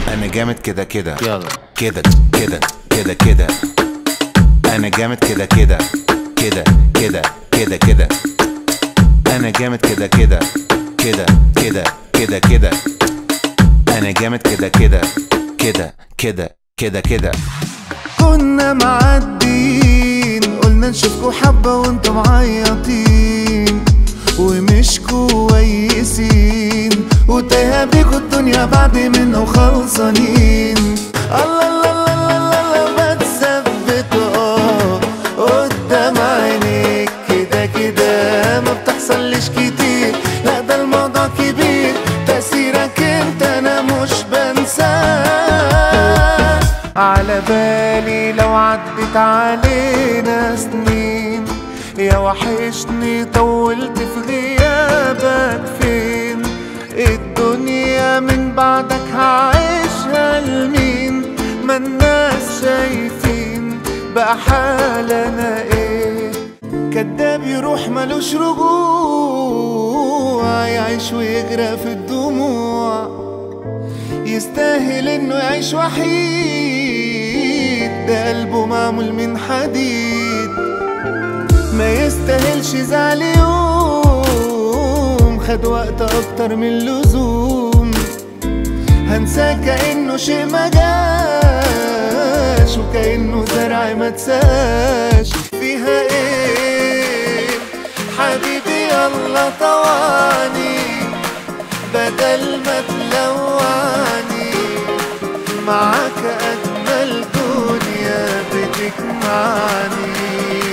انا جامد كده كده يلا كده كده كده كده انا جامد كده كده كده كده كده كده انا جامد كده كده كده كده كده كده انا جامد كده كده كده كده كده كده كنا معدين قلنا نشوفكوا حبة وانتم معيطين ومش كويسين وتايهة بيكوا الدنيا بعد منه خلصانين الله الله الله الله الله ما تثبت اه قدام عينيك كده كده ما بتحصلش كتير لا ده الموضوع كبير تأثيرك انت انا مش بنساه على بالي لو عدت علينا سنين يا وحشني طولت في غيابك فين الدنيا من بعدك هعيشها لمين ما الناس شايفين بقى حالنا ايه كداب يروح ملوش رجوع يعيش ويغرق في الدموع يستاهل انه يعيش وحيد ده قلبه معمول من حديد ما يستاهلش زعل يوم خد وقت اكتر من اللزوم هنساه كأنه شيء ما جاش وكأنه زرع ما تساش فيها ايه حبيبي يلا طواني بدل ما تلوعني معاك أجمل دنيا بتجمعني